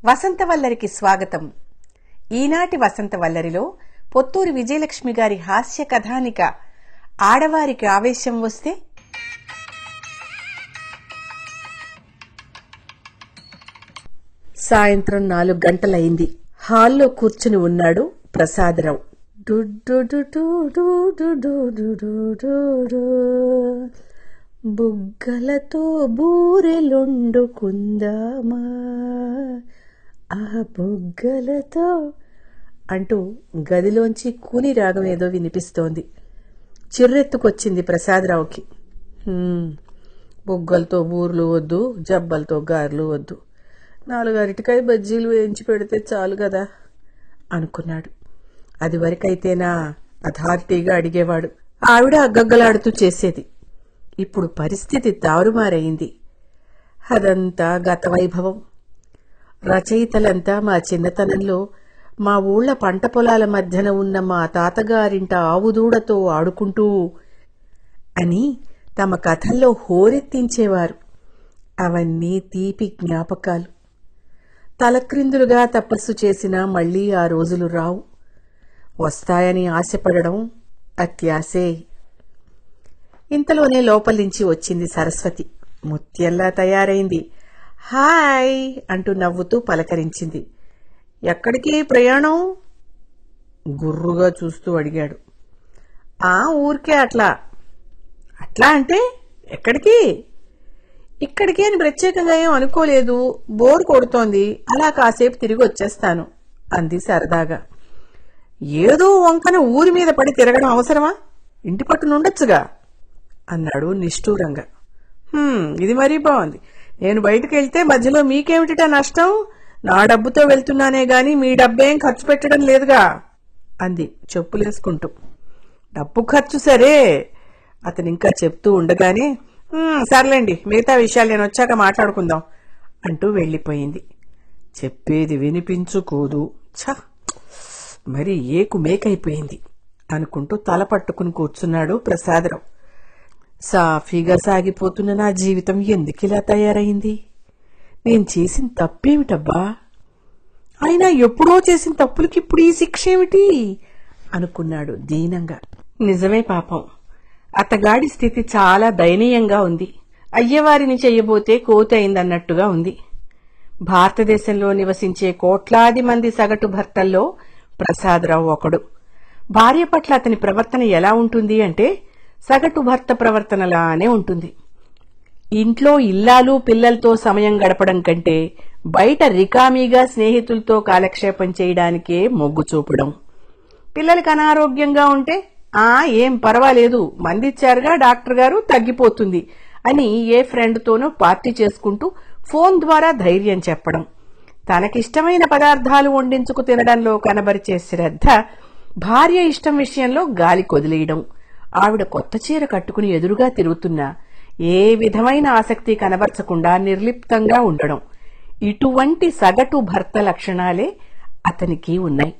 వసంతవల్లరికి స్వాగతం ఈనాటి వసంతవల్లరిలో పొత్తూరి విజయలక్ష్మి గారి హాస్య కథానిక ఆడవారికి ఆవేశం వస్తే సాయంత్రం నాలుగు గంటలయింది హాల్లో కూర్చుని ఉన్నాడు ప్రసాదరావు బుగ్గలతో బూరెలొండుకుందామా ఆ బుగ్గలతో అంటూ గదిలోంచి కూని రాగం ఏదో వినిపిస్తోంది చిర్రెత్తుకొచ్చింది ప్రసాదరావుకి "హ్మ్, బుగ్గలతో బూర్లు వద్దు జబ్బలతో గారెలు వద్దు నాలుగు అరటికాయ బజ్జీలు వేయించి పెడితే చాలు కదా అనుకున్నాడు అది వరకైతేనా అథారిటీగా అడిగేవాడు ఆవిడ అగ్గగ్గలాడుతూ చేసేది ఇప్పుడు పరిస్థితి తారుమారైంది అదంతా గత వైభవం రచయితలంతా మా చిన్నతనంలో మా ఊళ్ళ పంట పొలాల మధ్యన ఉన్న మా తాతగారింట ఆవుదూడతో ఆడుకుంటూ అని తమ కథల్లో హోరెత్తించేవారు అవన్నీ తీపి జ్ఞాపకాలు తలక్రిందులుగా తపస్సు చేసినా మళ్లీ ఆ రోజులు రావు వస్తాయని ఆశపడడం అత్యాసే ఇంతలోనే లోపలించి వచ్చింది సరస్వతి ముత్యంలా తయారైంది హాయ్ అంటూ నవ్వుతూ పలకరించింది ఎక్కడికి ప్రయాణం గుర్రుగా చూస్తూ అడిగాడు ఆ ఊరికే అట్లా అట్లా అంటే ఎక్కడికి ఇక్కడికి అని ప్రత్యేకంగా ఏం అనుకోలేదు బోర్ కొడుతోంది అలా కాసేపు తిరిగి వచ్చేస్తాను అంది సరదాగా ఏదో వంకన ఊరి మీద పడి తిరగడం అవసరమా ఇంటి పట్టునుండొచ్చుగా అన్నాడు నిష్ఠూరంగా "హ్మ్, ఇది మరీ బాగుంది నేను బయటకు వెళ్తే మధ్యలో మీకేమిటిటా నష్టం నా డబ్బుతో వెళ్తున్నానే గాని మీ డబ్బేం ఖర్చు పెట్టడం లేదుగా అంది చెప్పులేసుకుంటూ డబ్బు ఖర్చు సరే అతను ఇంకా చెప్తూ ఉండగానే "హ్మ్, సర్లేండి మిగతా విషయాలు నేను వచ్చాక మాట్లాడుకుందాం అంటూ వెళ్ళిపోయింది చెప్పేది వినిపించుకోదు ఛ మరి ఏకు మేకైపోయింది అనుకుంటూ తల పట్టుకుని కూర్చున్నాడు ప్రసాదరావు సాఫీగా సాగిపోతున్న నా జీవితం ఎందుకిలా తయారైంది నేను చేసిన తప్పేమిటబ్బా అయినా ఎప్పుడో చేసిన తప్పులకి ఇప్పుడు ఈ శిక్ష ఏమిటి అనుకున్నాడు దీనంగా నిజమే పాపం అతగాడి స్థితి చాలా దయనీయంగా ఉంది అయ్యవారిని చెయ్యబోతే కోతి అయిందన్నట్టుగా ఉంది భారతదేశంలో నివసించే కోట్లాది మంది సగటు భర్తల్లో ప్రసాదరావు ఒకడు భార్య పట్ల అతని ప్రవర్తన ఎలా ఉంటుంది అంటే సగటు భర్త ప్రవర్తనలానే ఉంటుంది ఇంట్లో ఇల్లాలు పిల్లలతో సమయం గడపడం కంటే బయట రికామీగా స్నేహితులతో కాలక్షేపం చేయడానికే మొగ్గు చూపడం పిల్లలకి అనారోగ్యంగా ఉంటే ఆ ఏం పర్వాలేదు మందిచ్చారుగా డాక్టర్ గారు తగ్గిపోతుంది అని ఏ ఫ్రెండ్తోనో పార్టీ చేసుకుంటూ ఫోన్ ద్వారా ధైర్యం చెప్పడం తనకిష్టమైన పదార్థాలు వండించుకు తినడంలో కనబరిచే శ్రద్ధ భార్య ఇష్టం విషయంలో గాలి కొదిలేయడం ఆవిడ కొత్త చీర కట్టుకుని ఎదురుగా తిరుగుతున్నా ఏ విధమైన ఆసక్తి కనబరచకుండా నిర్లిప్తంగా ఉండడం ఇటువంటి సగటు భర్త లక్షణాలే అతనికి ఉన్నాయి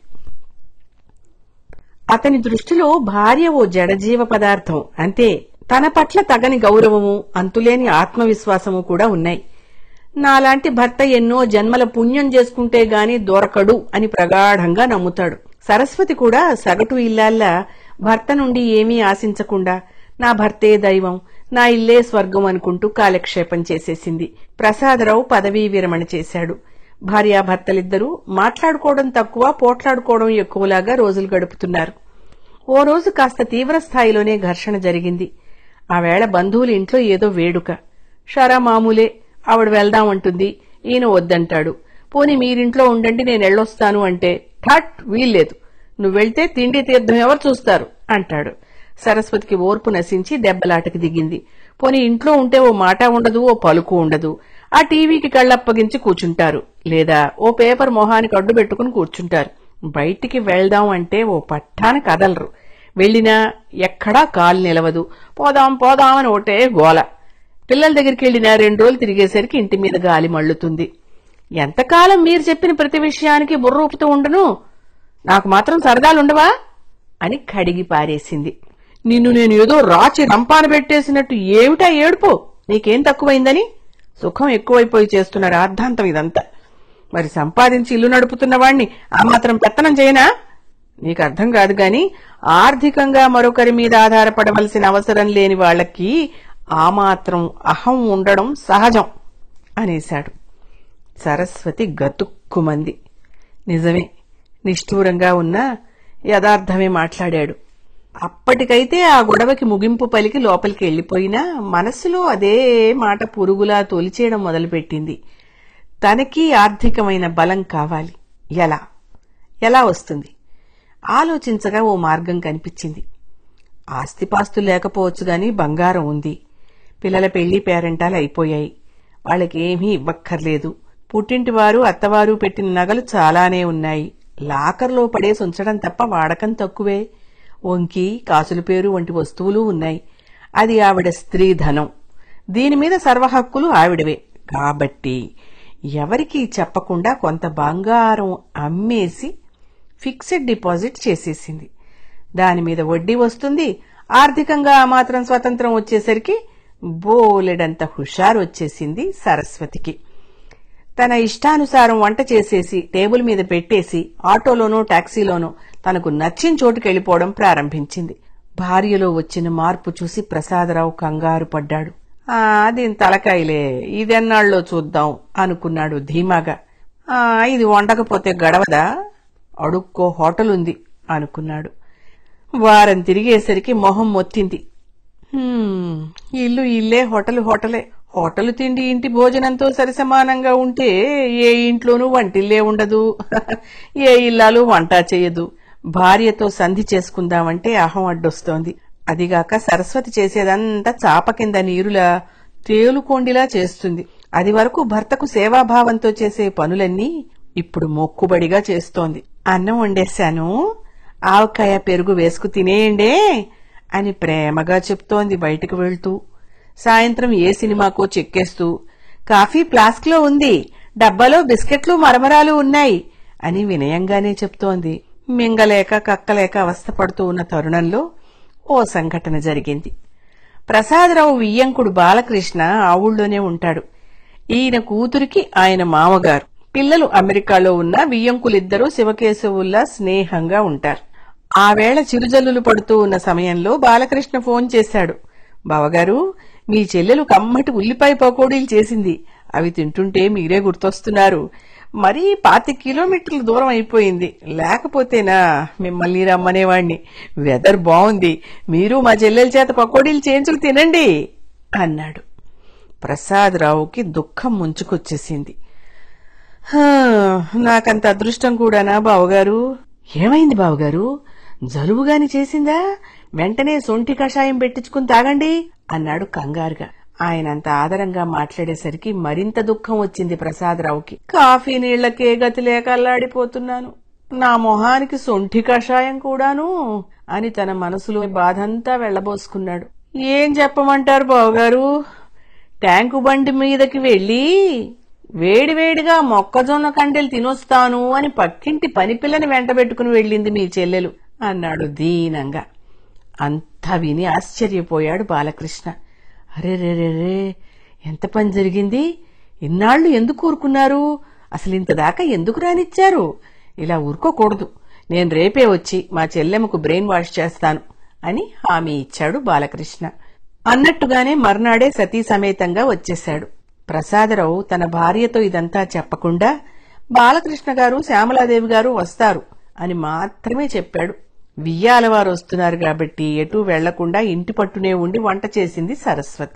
అతని దృష్టిలో భార్య ఓ జడజీవ పదార్థం అంతే తన పట్ల తగని గౌరవము అంతులేని ఆత్మవిశ్వాసము కూడా ఉన్నాయి నాలాంటి భర్త ఎన్నో జన్మల పుణ్యం చేసుకుంటే గాని దొరకడు అని ప్రగాఢంగా నమ్ముతాడు సరస్వతి కూడా సగటు ఇల్లాల్లా భర్త నుండి ఏమీ ఆశించకుండా నా భర్తే దైవం నా ఇల్లే స్వర్గం అనుకుంటూ కాలక్షేపం చేసేసింది ప్రసాదరావు పదవీ విరమణ చేశాడు భార్యాభర్తలిద్దరూ మాట్లాడుకోవడం తక్కువ పోట్లాడుకోవడం ఎక్కువలాగా రోజులు గడుపుతున్నారు ఓ రోజు కాస్త తీవ్ర స్థాయిలోనే ఘర్షణ జరిగింది ఆ వేళ బంధువుల ఇంట్లో ఏదో వేడుక షరా మామూలే ఆవిడ వెళ్దామంటుంది ఈయన వద్దంటాడు పోని మీరింట్లో ఉండండి నేను ఎళ్ళొస్తాను అంటే ఠట్ వీల్లేదు నువ్వెళ్తే తిండి తీర్థం ఎవరు చూస్తారు అంటాడు సరస్వతికి ఓర్పు నశించి దెబ్బలాటకి దిగింది పోని ఇంట్లో ఉంటే ఓ మాట ఉండదు ఓ పలుకు ఉండదు ఆ టీవీకి కళ్ళప్పగించి కూర్చుంటారు లేదా ఓ పేపర్ మొహానికి అడ్డు పెట్టుకుని కూర్చుంటారు బయటికి వెళ్దాం అంటే ఓ పట్టాన కదలరు వెళ్ళినా ఎక్కడా కాలు నిలవదు పోదాం పోదాం అని ఒకటే గోల పిల్లల దగ్గరికి వెళ్ళినా రెండు రోజులు తిరిగేసరికి ఇంటి మీద గాలి మళ్ళుతుంది ఎంతకాలం మీరు చెప్పిన ప్రతి విషయానికి బుర్ర ఊపుతూ ఉండును నాకు మాత్రం సరదాలుండవా అని కడిగి పారేసింది నిన్ను నేను ఏదో రాచి రంపాన పెట్టేసినట్టు ఏమిటా ఏడుపు నీకేం తక్కువైందని సుఖం ఎక్కువైపోయి చేస్తున్న రాద్ధాంతం ఇదంతా మరి సంపాదించి ఇల్లు నడుపుతున్న వాణ్ణి ఆ మాత్రం పెత్తనం చేయనా నీకు అర్థం కాదు గాని ఆర్థికంగా మరొకరి మీద ఆధారపడవలసిన అవసరం లేని వాళ్ళకి ఆ మాత్రం అహం ఉండడం సహజం అనేశాడు సరస్వతి గతుక్కుమంది నిజమే నిష్ఠూరంగా ఉన్నా యథార్థమే మాట్లాడాడు అప్పటికైతే ఆ గొడవకి ముగింపు పలికి లోపలికి వెళ్లిపోయినా మనస్సులో అదే మాట పురుగులా తొలిచేయడం మొదలుపెట్టింది తనకి ఆర్థికమైన బలం కావాలి ఎలా ఎలా వస్తుంది ఆలోచించగా ఓ మార్గం కనిపించింది ఆస్తిపాస్తులు లేకపోవచ్చు గాని బంగారం ఉంది పిల్లల పెళ్లి పేరెంటాలు అయిపోయాయి వాళ్ళకి ఏమీ ఇవ్వక్కర్లేదు పుట్టింటి వారు అత్తవారు పెట్టిన నగలు చాలానే ఉన్నాయి లాకర్లో పడేసి ఉంచడం తప్ప వాడకం తక్కువే వంకి కాసుల పేరు వంటి వస్తువులు ఉన్నాయి అది ఆవిడ స్త్రీ ధనం దీని మీద సర్వహక్కులు ఆవిడవే కాబట్టి ఎవరికీ చెప్పకుండా కొంత బంగారం అమ్మేసి ఫిక్స్డ్ డిపాజిట్ చేసేసింది దాని మీద వడ్డీ వస్తుంది ఆర్థికంగా ఆ మాత్రం స్వతంత్రం వచ్చేసరికి బోలెడంత హుషారు వచ్చేసింది సరస్వతికి తన ఇష్టానుసారం వంట చేసేసి టేబుల్ మీద పెట్టేసి ఆటోలోనో టాక్సీలోనో తనకు నచ్చిన చోటుకి వెళ్లిపోవడం ప్రారంభించింది భార్యలో వచ్చిన మార్పు చూసి ప్రసాదరావు కంగారు పడ్డాడు ఆ దీని తలకాయలే ఇదెన్నాళ్ళలో చూద్దాం అనుకున్నాడు ధీమాగా ఆ ఇది వండకపోతే గడవదా అడుక్కో హోటల్ ఉంది అనుకున్నాడు వారం తిరిగేసరికి మొహం మొత్తింది హ్మ్, ఇల్లు ఇల్లే హోటల్ హోటలే హోటల్ తిండి ఇంటి భోజనంతో సరిసమానంగా ఉంటే ఏ ఇంట్లోనూ వంటిల్లే ఉండదు ఏ ఇల్లాలు వంట చేయదు భార్యతో సంధి చేసుకుందామంటే అహం అడ్డొస్తోంది అదిగాక సరస్వతి చేసేదంతా చాప కింద నీరులా తేలుకోండిలా చేస్తుంది అది వరకు భర్తకు సేవాభావంతో చేసే పనులన్నీ ఇప్పుడు మొక్కుబడిగా చేస్తోంది అన్నం వండేశాను ఆవకాయ పెరుగు వేసుకు తినేయండే అని ప్రేమగా చెప్తోంది బయటకు వెళ్తూ సాయంత్రం ఏ సినిమాకో చెక్కేస్తూ కాఫీ ఫ్లాస్క్ లో ఉంది డబ్బాలో బిస్కెట్లు మరమరాలు ఉన్నాయి అని వినయంగానే చెప్తోంది మింగలేక కక్కలేక అవస్థపడుతూ ఉన్న తరుణంలో ఓ సంఘటన జరిగింది ప్రసాదరావు వియ్యంకుడు బాలకృష్ణ ఆ ఊళ్ళోనే ఉంటాడు ఈయన కూతురికి ఆయన మామగారు పిల్లలు అమెరికాలో ఉన్న వియ్యంకులిద్దరూ శివకేశవుల్లా స్నేహంగా ఉంటారు ఆ వేళ చిరుజల్లులు పడుతూ ఉన్న సమయంలో బాలకృష్ణ ఫోన్ చేశాడు బావగారు మీ చెల్లెలు కమ్మటి ఉల్లిపాయ పకోడీలు చేసింది అవి తింటుంటే మీరే గుర్తొస్తున్నారు మరీ పాతి కిలోమీటర్ల దూరం అయిపోయింది లేకపోతేనా మిమ్మల్ని రమ్మనేవాణ్ణి వెదర్ బాగుంది మీరు మా చెల్లెల చేత పకోడీలు చేయించుకు తినండి అన్నాడు ప్రసాదరావుకి దుఃఖం ముంచుకొచ్చేసింది "హా, నాకంత అదృష్టం కూడానా బావగారు ఏమైంది బావగారు జలుబుగాని చేసిందా వెంటనే సొంటి కషాయం పెట్టించుకుని తాగండి అన్నాడు కంగారుగా ఆయనంత ఆదరంగా మాట్లాడేసరికి మరింత దుఃఖం వచ్చింది ప్రసాదరావుకి కాఫీ నీళ్లకే గతి లేక అల్లాడిపోతున్నాను నా మొహానికి సొంఠి కషాయం కూడాను అని తన మనసులో బాధంతా వెళ్లబోసుకున్నాడు ఏం చెప్పమంటారు బావగారు ట్యాంకు బండి మీదకి వెళ్లి వేడివేడిగా మొక్కజొన్న కండెలు తినొస్తాను అని పక్కింటి పనిపిల్లని వెంటబెట్టుకుని వెళ్ళింది మీ చెల్లెలు అన్నాడు దీనంగా అంతా విని ఆశ్చర్యపోయాడు బాలకృష్ణ అరే రే రే రే ఎంత పని జరిగింది ఇన్నాళ్లు ఎందుకు ఊరుకున్నారు అసలు ఇంత దాకా ఎందుకు రానిచ్చారు ఇలా ఊరుకోకూడదు నేను రేపే వచ్చి మా చెల్లెమ్మకు బ్రెయిన్ వాష్ చేస్తాను అని హామీ ఇచ్చాడు బాలకృష్ణ అన్నట్టుగానే మర్నాడే సతీ సమేతంగా వచ్చేశాడు ప్రసాదరావు తన భార్యతో ఇదంతా చెప్పకుండా బాలకృష్ణ గారు శ్యామలాదేవి గారు వస్తారు అని మాత్రమే చెప్పాడు వియ్యాలవారు వస్తున్నారు కాబట్టి ఎటూ వెళ్లకుండా ఇంటి పట్టునే ఉండి వంట చేసింది సరస్వతి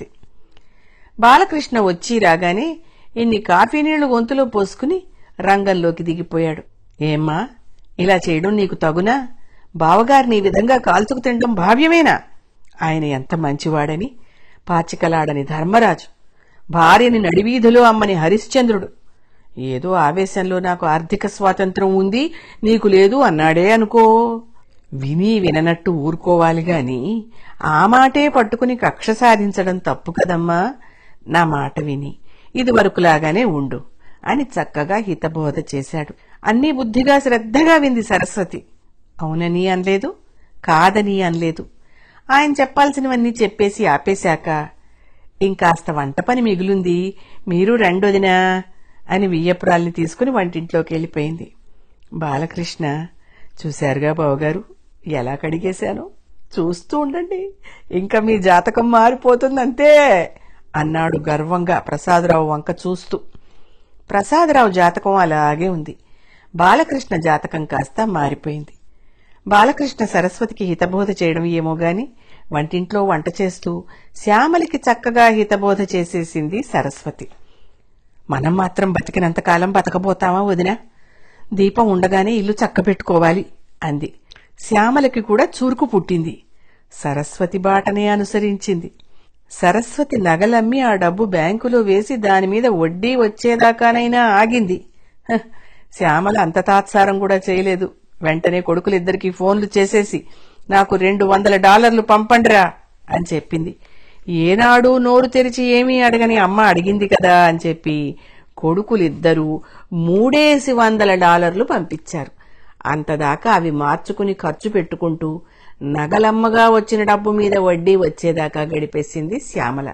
బాలకృష్ణ వచ్చి రాగానే ఇన్ని కాఫీ నీళ్లు గొంతులో పోసుకుని రంగంలోకి దిగిపోయాడు ఏమ్మా ఇలా చేయడం నీకు తగునా బావగారిని ఈ విధంగా కాల్చుకు తినడం భావ్యమేనా ఆయన ఎంత మంచివాడని పాచికలాడని ధర్మరాజు భార్యని నడివీధిలో అమ్మని హరిశ్చంద్రుడు ఏదో ఆవేశంలో నాకు ఆర్థిక స్వాతంత్రం ఉంది నీకు లేదు అన్నాడే అనుకో విని విననట్టు ఊరుకోవాలి గాని ఆ మాటే పట్టుకుని కక్ష సాధించడం తప్పు కదమ్మా నా మాట విని ఇది వరకులాగానే ఉండు అని చక్కగా హితబోధ చేశాడు అన్నీ బుద్ధిగా శ్రద్ధగా వింది సరస్వతి అవునని అనలేదు కాదని అనలేదు ఆయన చెప్పాల్సినవన్నీ చెప్పేసి ఆపేశాక ఇంకాస్త వంట పని మిగులుంది మీరు రెండొదినా అని వియ్యపురాల్ని తీసుకుని వంటింట్లోకి వెళ్ళిపోయింది బాలకృష్ణ చూశారుగా బావగారు ఎలా కడిగేశాను చూస్తూ ఉండండి ఇంకా మీ జాతకం మారిపోతుందంతే అన్నాడు గర్వంగా ప్రసాదరావు వంక చూస్తూ ప్రసాదరావు జాతకం అలాగే ఉంది బాలకృష్ణ జాతకం కాస్త మారిపోయింది బాలకృష్ణ సరస్వతికి హితబోధ చేయడం ఏమో గాని వంటింట్లో వంట చేస్తూ శ్యామలికి చక్కగా హితబోధ చేసేసింది సరస్వతి మనం మాత్రం బతికినంతకాలం బతకబోతామా వదినా దీపం ఉండగానే ఇల్లు చక్కబెట్టుకోవాలి అంది శ్యామలకి కూడా చురుకు పుట్టింది సరస్వతి బాటనే అనుసరించింది సరస్వతి నగలమ్మి ఆ డబ్బు బ్యాంకులో వేసి దానిమీద వడ్డీ వచ్చేదాకానైనా ఆగింది హ, శ్యామల అంత తాత్సారం కూడా చేయలేదు వెంటనే కొడుకులిద్దరికీ ఫోన్లు చేసేసి నాకు రెండు వందల డాలర్లు పంపండిరా అని చెప్పింది ఏనాడు నోరు తెరిచి ఏమీ అడగని అమ్మ అడిగింది కదా అని చెప్పి కొడుకులిద్దరూ మూడేసి వందల డాలర్లు పంపించారు అంతదాకా అవి మార్చుకుని ఖర్చు పెట్టుకుంటూ నగలమ్మగా వచ్చిన డబ్బు మీద వడ్డీ వచ్చేదాకా గడిపేసింది శ్యామల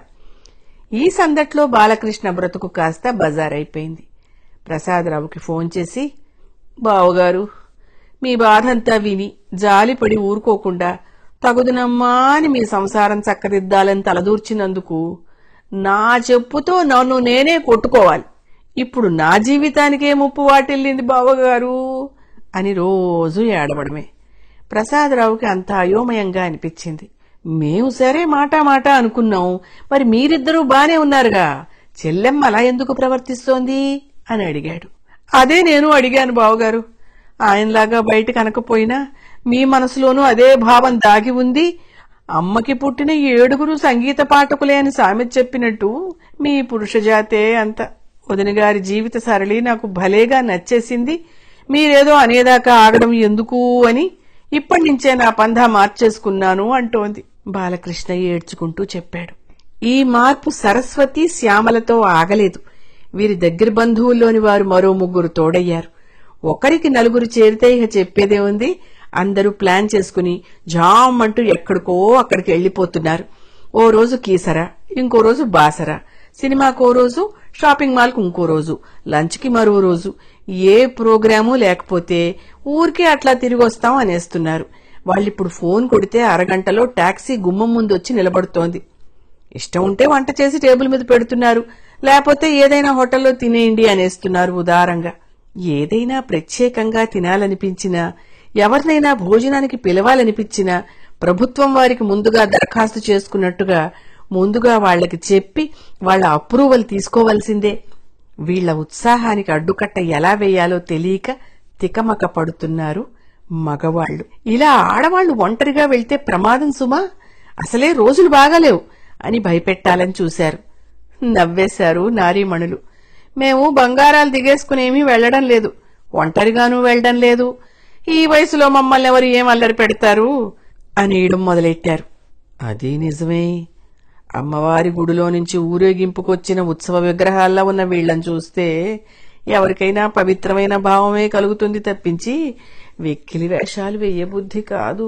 ఈ సందట్లో బాలకృష్ణ బ్రతుకు కాస్త బజారైపోయింది ప్రసాదరావుకి ఫోన్ చేసి బావగారు మీ బాధంతా విని జాలిపడి ఊరుకోకుండా తగుదునమ్మా అని మీ సంసారం చక్కదిద్దాలని తలదూర్చినందుకు నా చెప్పుతో నన్ను నేనే కొట్టుకోవాలి ఇప్పుడు నా జీవితానికే ముప్పు వాటిల్లింది బావగారు అని రోజు ఏడవడమే ప్రసాదరావుకి అంత అయోమయంగా అనిపించింది మేము సరే మాట మాట అనుకున్నాం మరి మీరిద్దరూ బానే ఉన్నారుగా చెల్లెమ్మ అలా ఎందుకు ప్రవర్తిస్తోంది అని అడిగాడు అదే నేను అడిగాను బావగారు ఆయనలాగా బయట కనకపోయినా మీ మనసులోనూ అదే భావం దాగి ఉంది అమ్మకి పుట్టిన ఏడుగురు సంగీత పాఠకులే అని సామెత చెప్పినట్టు మీ పురుషజాతే అంత వదిన గారి జీవిత సరళి నాకు భలేగా నచ్చేసింది మీరేదో అనేదాకా ఆగడం ఎందుకు అని ఇప్పటి నుంచే నా పంధా మార్చేసుకున్నాను అంటోంది బాలకృష్ణ ఏడ్చుకుంటూ చెప్పాడు ఈ మార్పు సరస్వతి శ్యామలతో ఆగలేదు వీరి దగ్గర బంధువుల్లోని వారు మరో ముగ్గురు తోడయ్యారు ఒకరికి నలుగురు చేరితే ఇక చెప్పేదే ఉంది అందరూ ప్లాన్ చేసుకుని జామ్ అంటూ ఎక్కడికో అక్కడికి వెళ్లిపోతున్నారు ఓ రోజు కీసరా ఇంకో రోజు బాసరా సినిమాకో రోజు షాపింగ్ మాల్కి ఇంకో రోజు లంచ్కి మరో రోజు ఏ ప్రోగ్రాము లేకపోతే ఊరికే అట్లా తిరిగి వస్తాం అనేస్తున్నారు వాళ్ళిప్పుడు ఫోన్ కొడితే అరగంటలో టాక్సీ గుమ్మం ముందు వచ్చి నిలబడుతోంది ఇష్టం ఉంటే వంట చేసి టేబుల్ మీద పెడుతున్నారు లేకపోతే ఏదైనా హోటల్లో తినేయండి అనేస్తున్నారు ఉదారంగా ఏదైనా ప్రత్యేకంగా తినాలనిపించినా ఎవరినైనా భోజనానికి పిలవాలనిపించినా ప్రభుత్వం వారికి ముందుగా దరఖాస్తు చేసుకున్నట్టుగా ముందుగా వాళ్ళకి చెప్పి వాళ్ళ అప్రూవల్ తీసుకోవాల్సిందే వీళ్ల ఉత్సాహానికి అడ్డుకట్ట ఎలా వేయాలో తెలియక తికమక పడుతున్నారు మగవాళ్లు ఇలా ఆడవాళ్లు ఒంటరిగా వెళ్తే ప్రమాదం సుమా అసలే రోజులు బాగాలేవు అని భయపెట్టాలని చూశారు నవ్వేశారు నారీమణులు మేము బంగారాలు దిగేసుకునేమీ వెళ్లడం లేదు ఒంటరిగానూ వెళ్లడం లేదు ఈ వయసులో మమ్మల్ని ఎవరు ఏం అల్లరి పెడతారు అని ఈయడం మొదలెట్టారు అది నిజమే అమ్మవారి గుడిలో నుంచి ఊరేగింపుకొచ్చిన ఉత్సవ విగ్రహాల్లో ఉన్న వీళ్ళని చూస్తే ఎవరికైనా పవిత్రమైన భావమే కలుగుతుంది తప్పించి వెక్కిలి వేషాలు వేయబుద్ధి కాదు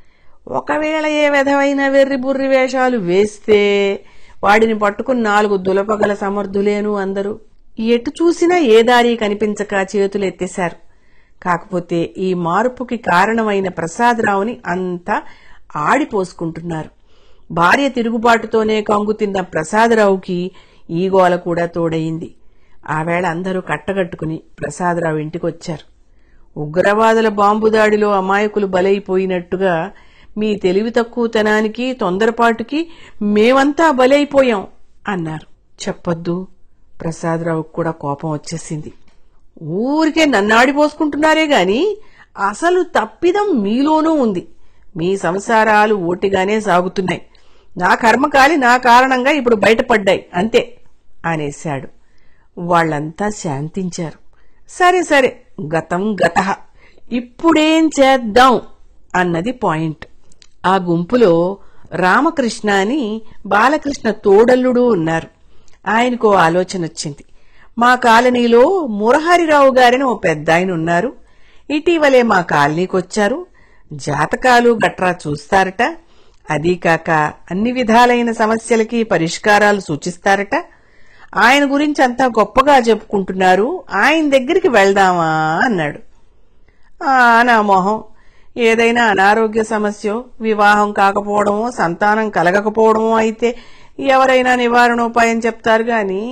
ఒకవేళ ఏ విధమైన వెర్రి బుర్రి వేషాలు వేస్తే వాడిని పట్టుకుని నాలుగు దులపగల సమర్థులేను అందరూ ఎటు చూసినా ఏ దారి కనిపించక చేతులు ఎత్తేశారు కాకపోతే ఈ మార్పుకి కారణమైన ప్రసాదరావుని అంతా ఆడిపోసుకుంటున్నారు భార్య తిరుగుబాటుతోనే కంగు తిన్న ప్రసాదరావుకి ఈ గోల కూడా తోడయింది ఆవేళ అందరూ కట్టగట్టుకుని ప్రసాదరావు ఇంటికొచ్చారు ఉగ్రవాదుల బాంబు దాడిలో అమాయకులు బలైపోయినట్టుగా మీ తెలివి తక్కువతనానికి తొందరపాటుకి మేమంతా బలైపోయాం అన్నారు చెప్పొద్దు ప్రసాదరావుకు కూడా కోపం వచ్చేసింది ఊరికే నన్నాడిపోసుకుంటున్నారే గాని అసలు తప్పిదం మీలోనూ ఉంది మీ సంసారాలు ఓటిగానే సాగుతున్నాయి నా కర్మకాలి నా కారణంగా ఇప్పుడు బయటపడ్డాయి అంతే అనేశాడు వాళ్ళంతా శాంతించారు సరే సరే గతం గత ఇప్పుడేం చేద్దాం అన్నది పాయింట్ ఆ గుంపులో రామకృష్ణ అని బాలకృష్ణ తోడల్లుడు ఉన్నారు ఆయనకు ఓ ఆలోచన వచ్చింది మా కాలనీలో మురహరిరావు గారని ఓ పెద్ద ఆయన ఉన్నారు ఇటీవలే మా కాలనీకి వచ్చారు జాతకాలు గట్రా చూస్తారట అదీ కాక అన్ని విధాలైన సమస్యలకి పరిష్కారాలు సూచిస్తారట ఆయన గురించి అంతా గొప్పగా చెప్పుకుంటున్నారు ఆయన దగ్గరికి వెళ్దామా అన్నాడు ఆ నా మొహం ఏదైనా అనారోగ్య సమస్య వివాహం కాకపోవడమో సంతానం కలగకపోవడమో అయితే ఎవరైనా నివారణోపాయం చెప్తారు గాని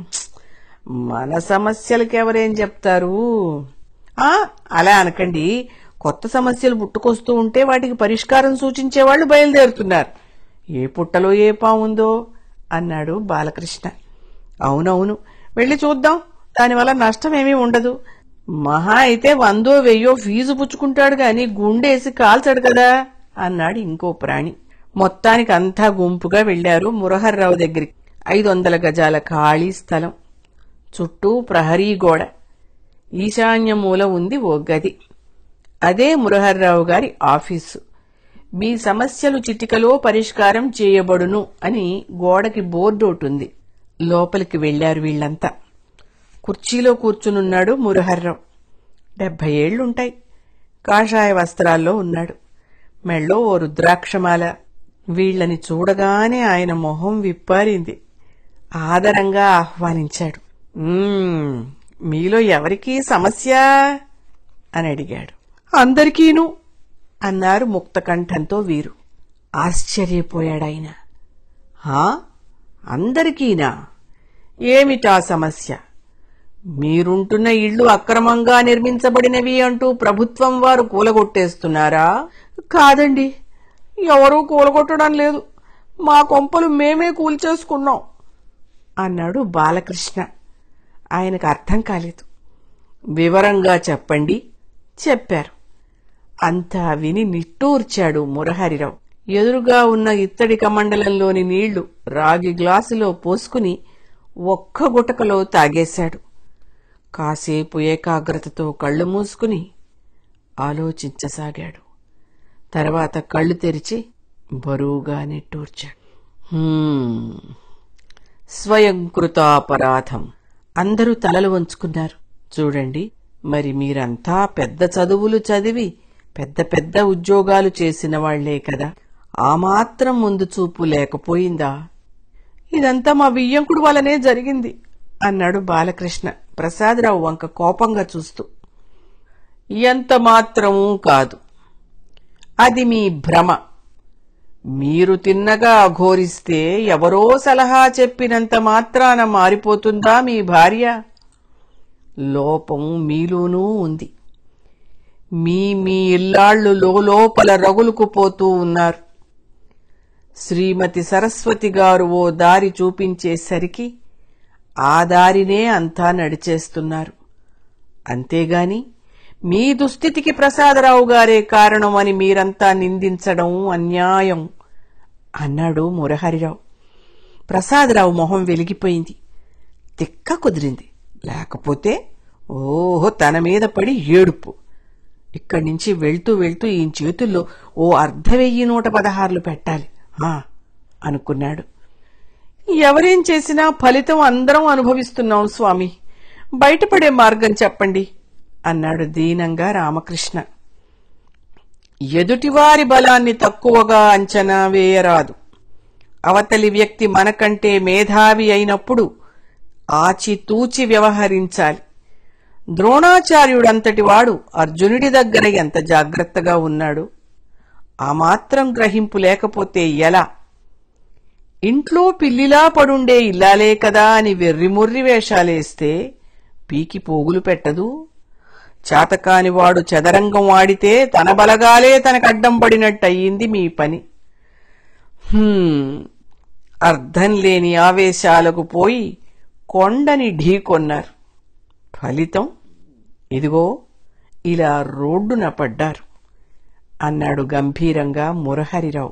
మన సమస్యలకి ఎవరేం చెప్తారు ఆ అలా అనకండి కొత్త సమస్యలు పుట్టుకొస్తూ ఉంటే వాటికి పరిష్కారం సూచించే వాళ్ళు బయలుదేరుతున్నారు ఏ పుట్టలో ఏ పాముందో అన్నాడు బాలకృష్ణ అవునవును వెళ్ళి చూద్దాం దానివల్ల నష్టమేమీ ఉండదు మహా అయితే వందో వెయ్యో ఫీజు పుచ్చుకుంటాడు గాని గుండేసి కాల్చాడు కదా అన్నాడు ఇంకో ప్రాణి మొత్తానికి అంతా గుంపుగా వెళ్లారు మురహర్రావు దగ్గరికి ఐదు వందల గజాల ఖాళీ స్థలం చుట్టూ ప్రహరీ గోడ ఈశాన్య మూల ఉంది ఓ గది అదే మురహర్రావు గారి ఆఫీసు మీ సమస్యలు చిటికలో పరిష్కారం చేయబడును అని గోడకి బోర్డు ఒకటుంది లోపలికి వెళ్లారు వీళ్లంతా కుర్చీలో కూర్చునున్నాడు మురహర్రావు డెబ్బై ఏళ్లుంటాయి కాషాయ వస్త్రాల్లో ఉన్నాడు మెళ్ళో ఓ రుద్రాక్షమాల వీళ్ళని చూడగానే ఆయన మొహం విప్పారింది ఆదరంగా ఆహ్వానించాడు "మ్మ్, మీలో ఎవరికీ సమస్య అని అడిగాడు అందరికీను అన్నారు ముక్తకంఠంతో వీరు ఆశ్చర్యపోయాడాయన హా అందరికీనా ఏమిటా సమస్య మీరుంటున్న ఇళ్లు అక్రమంగా నిర్మించబడినవి అంటూ ప్రభుత్వం వారు కూలగొట్టేస్తున్నారా కాదండి ఎవరూ కూలగొట్టడం లేదు మా కొంపలు మేమే కూల్చేసుకున్నాం అన్నాడు బాలకృష్ణ ఆయనకు అర్థం కాలేదు వివరంగా చెప్పండి చెప్పారు అంతా విని నిట్టూర్చాడు మురహరిరావు ఎదురుగా ఉన్న ఇత్తడి కమండలంలోని నీళ్లు రాగి గ్లాసులో పోసుకుని ఒక్క గుటకలో తాగేశాడు కాసేపు ఏకాగ్రతతో కళ్ళు మూసుకుని ఆలోచించసాగాడు తర్వాత కళ్ళు తెరిచి బరువుగా నిట్టూర్చాడు "హ్మ్, స్వయం కృతాపరాధం అందరూ తలలు వంచుకున్నారు చూడండి మరి మీరంతా పెద్ద చదువులు చదివి పెద్ద పెద్ద ఉద్యోగాలు చేసిన వాళ్లే కదా ఆ మాత్రం ముందు చూపు లేకపోయిందా ఇదంతా మా బియ్యంకుడు వల్లనే జరిగింది అన్నాడు బాలకృష్ణ ప్రసాదరావు వంక కోపంగా చూస్తూ ఎంత మాత్రమూ కాదు అది మీ భ్రమ మీరు తిన్నగా అఘోరిస్తే ఎవరో సలహా చెప్పినంత మాత్రాన మారిపోతుందా మీ భార్య లోపం మీలోనూ ఉంది మీ మీ ఇల్లాళ్లు లోపల రగులుకు పోతూ ఉన్నారు శ్రీమతి సరస్వతి గారు ఓ దారి చూపించేసరికి ఆ దారినే అంతా నడిచేస్తున్నారు అంతేగాని మీ దుస్థితికి ప్రసాదరావు గారే కారణమని మీరంతా నిందించడం అన్యాయం అన్నాడు మురహరిరావు ప్రసాదరావు మొహం వెలిగిపోయింది తిక్క కుదిరింది లేకపోతే ఓహో తన మీద పడి ఏడుపు ఇక్కడి నుంచి వెళ్తూ వెళ్తూ ఈ చేతుల్లో ఓ అర్ధ వెయ్యి నూట పదహారులు పెట్టాలి ఆ అనుకున్నాడు ఎవరేం చేసినా ఫలితం అందరం అనుభవిస్తున్నాం స్వామి బయటపడే మార్గం చెప్పండి అన్నాడు దీనంగా రామకృష్ణ ఎదుటివారి బలాన్ని తక్కువగా అంచనా వేయరాదు అవతలి వ్యక్తి మనకంటే మేధావి అయినప్పుడు ఆచితూచి వ్యవహరించాలి ద్రోణాచార్యుడంతటి వాడు అర్జునుడి దగ్గర ఎంత జాగ్రత్తగా ఉన్నాడు ఆ మాత్రం గ్రహింపు లేకపోతే ఎలా ఇంట్లో పిల్లిలా పడుండే ఇల్లాలే కదా అని వెర్రిముర్రి వేషాలేస్తే పీకి పోగులు పెట్టదు చాతకానివాడు చదరంగం ఆడితే తన బలగాలే తనకడ్డం పడినట్టయింది మీ పని హ్మ్, అర్థం లేని ఆవేశాలకు పోయి కొండని ఢీకొన్నారు ఫలితం ఇదిగో ఇలా రోడ్డున పడ్డారు అన్నాడు గంభీరంగా మురహరిరావు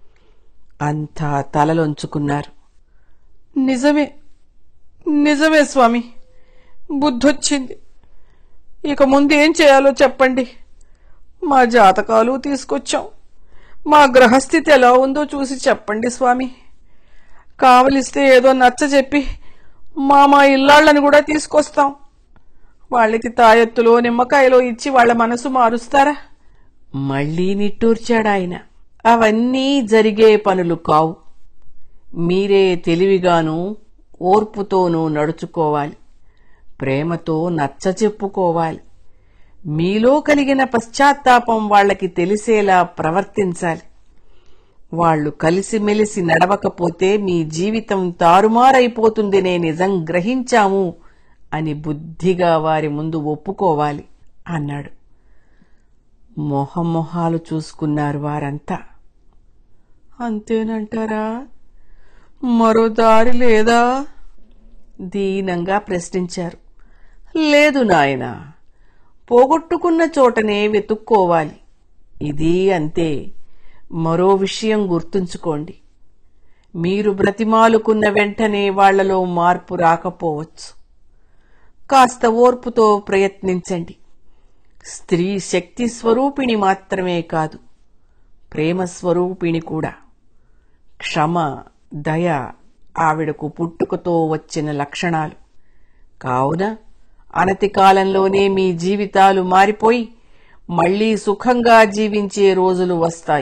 అంతా తలలొంచుకున్నారు నిజమే నిజమే స్వామి బుద్ధొచ్చింది ఇక ముందు ఏం చేయాలో చెప్పండి మా జాతకాలు తీసుకొచ్చాం మా గ్రహస్థితి ఎలా ఉందో చూసి చెప్పండి స్వామి కావలిస్తే ఏదో నచ్చ చెప్పి మా మా ఇల్లాళ్ళని కూడా తీసుకొస్తాం వాళ్ళకి తాయెత్తులో నిమ్మకాయలో ఇచ్చి వాళ్ళ మనసు మారుస్తారా మళ్ళీ నిట్టూర్చాడాయన అవన్నీ జరిగే పనులు కావు మీరే తెలివిగాను ఓర్పుతోనూ నడుచుకోవాలి ప్రేమతో నచ్చ చెప్పుకోవాలి మీలో కలిగిన పశ్చాత్తాపం వాళ్ళకి తెలిసేలా ప్రవర్తించాలి వాళ్ళు కలిసిమెలిసి నడవకపోతే మీ జీవితం తారుమారైపోతుందనే నిజం గ్రహించాము అని బుద్ధిగా వారి ముందు ఒప్పుకోవాలి అన్నాడు మొహమొహాలు చూసుకున్నారు వారంతా అంతేనంటారా మరో దారి లేదా దీనంగా ప్రశ్నించారు లేదు నాయనా పోగొట్టుకున్న చోటనే వెతుక్కోవాలి ఇది అంతే మరో విషయం గుర్తుంచుకోండి మీరు బ్రతిమాలుకున్న వెంటనే వాళ్లలో మార్పు రాకపోవచ్చు కాస్త ఓర్పుతో ప్రయత్నించండి స్త్రీ శక్తి స్వరూపిణి మాత్రమే కాదు ప్రేమ స్వరూపిణి కూడా క్షమ దయ ఆవిడకు పుట్టుకతో వచ్చిన లక్షణాలు కావున అనతి కాలంలోనే మీ జీవితాలు మారిపోయి మళ్లీ సుఖంగా జీవించే రోజులు వస్తాయి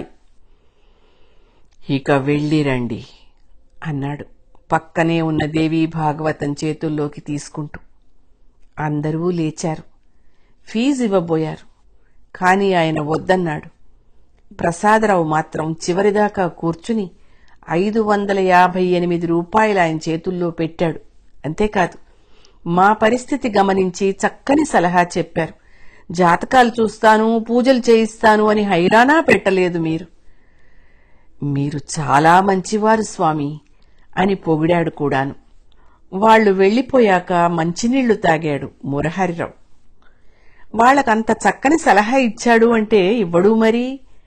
ఇక వెళ్ళిరండి అన్నాడు పక్కనే ఉన్న దేవీ భాగవతం చేతుల్లోకి తీసుకుంటూ అందరూ లేచారు ఫీజు ఇవ్వబోయారు కాని ఆయన వద్దన్నాడు ప్రసాదరావు మాత్రం చివరిదాకా కూర్చుని ఐదు వందల యాభై ఎనిమిది రూపాయలు ఆయన చేతుల్లో పెట్టాడు అంతేకాదు మా పరిస్థితి గమనించి చక్కని సలహా చెప్పారు జాతకాలు చూస్తాను పూజలు చేయిస్తాను అని హైరానా పెట్టలేదు మీరు మీరు చాలా మంచివారు స్వామి అని పొగిడాడు కూడాను వాళ్లు వెళ్లిపోయాక మంచినీళ్లు తాగాడు మురహరిరావు వాళ్ళకంత చక్కని సలహా ఇచ్చాడు అంటే ఇవ్వడు మరి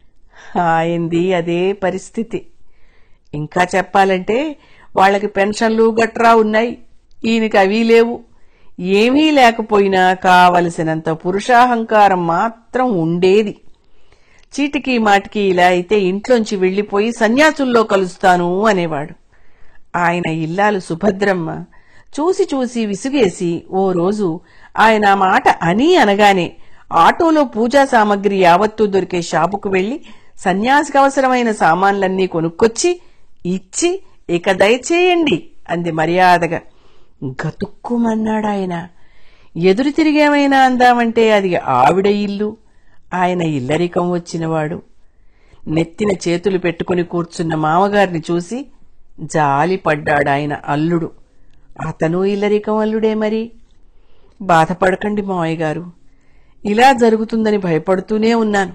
ఆయంది అదే పరిస్థితి ఇంకా చెప్పాలంటే వాళ్ళకి పెన్షన్లు గట్రా ఉన్నాయి ఈయనకి అవి లేవు ఏమీ లేకపోయినా కావలసినంత పురుషాహంకారం మాత్రం ఉండేది చీటికి మాటికి ఇలా అయితే ఇంట్లోంచి వెళ్లిపోయి సన్యాసుల్లో కలుస్తాను అనేవాడు ఆయన ఇల్లాలు సుభద్రమ్మ చూసి చూసి విసుగేసి ఓ రోజు ఆయన ఆ మాట అని అనగానే ఆటోలో పూజా సామగ్రి యావత్తూ దొరికే షాపుకు వెళ్లి సన్యాసికి అవసరమైన సామాన్లన్నీ కొనుక్కొచ్చి ఇచ్చి ఇక దయచేయండి అంది మర్యాదగా గతుక్కుమన్నాడాయన ఎదురు తిరిగేమైనా అందామంటే అది ఆవిడ ఇల్లు ఆయన ఇల్లరికం వచ్చినవాడు నెత్తిన చేతులు పెట్టుకుని కూర్చున్న మామగారిని చూసి జాలి పడ్డాడాయన అల్లుడు అతను ఇల్లరికం అల్లుడే మరి బాధపడకండి మావయ్య గారు ఇలా జరుగుతుందని భయపడుతూనే ఉన్నాను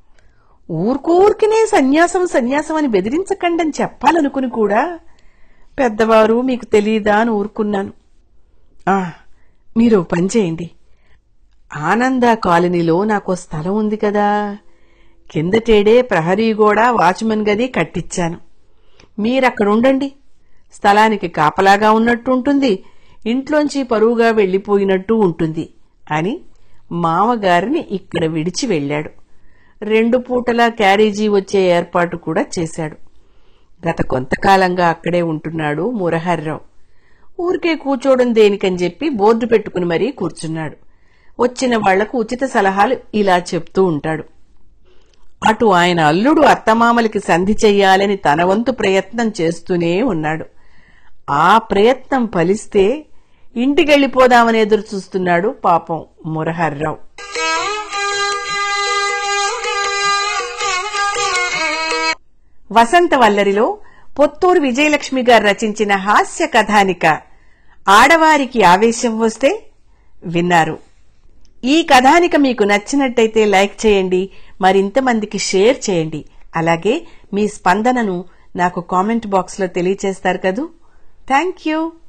ఊరుకూరికినే సన్యాసం సన్యాసం అని బెదిరించకండి అని చెప్పాలనుకుని కూడా పెద్దవారు మీకు తెలియదా అని ఊరుకున్నాను ఆ మీరు ఓ పని చేయండి ఆనంద కాలనీలో నాకు స్థలం ఉంది కదా కిందటేడే ప్రహరీ గోడ వాచ్మెన్ గది కట్టించాను మీరక్కడ ఉండండి స్థలానికి కాపలాగా ఉన్నట్టు ఉంటుంది ఇంట్లోంచి పరువుగా వెళ్లిపోయినట్టు ఉంటుంది అని మామగారిని ఇక్కడ విడిచి వెళ్ళాడు రెండు పూటలా క్యారేజీ వచ్చే ఏర్పాటు కూడా చేశాడు గత కొంతకాలంగా అక్కడే ఉంటున్నాడు మురహర్రావు ఊరికే కూర్చోవడం దేనికని చెప్పి బోర్డు పెట్టుకుని మరీ కూర్చున్నాడు వచ్చిన వాళ్లకు ఉచిత సలహాలు ఇలా చెప్తూ ఉంటాడు అటు ఆయన అల్లుడు అత్తమామలకి సంధి చెయ్యాలని తన వంతు ప్రయత్నం చేస్తూనే ఉన్నాడు ఆ ప్రయత్నం ఫలిస్తే ఇంటికెళ్లిపోదామని ఎదురు చూస్తున్నాడు పాపం మురహర్రావు వసంత వల్లరిలో పొత్తూరు విజయలక్ష్మి గారు రచించిన హాస్య కథానిక ఆడవారికి ఆవేశం వస్తే విన్నారు ఈ కథానిక మీకు నచ్చినట్టయితే లైక్ చేయండి మరింత మందికి షేర్ చేయండి అలాగే మీ స్పందనను నాకు కామెంట్ బాక్స్లో తెలియచేస్తారు కదూ థ్యాంక్ యూ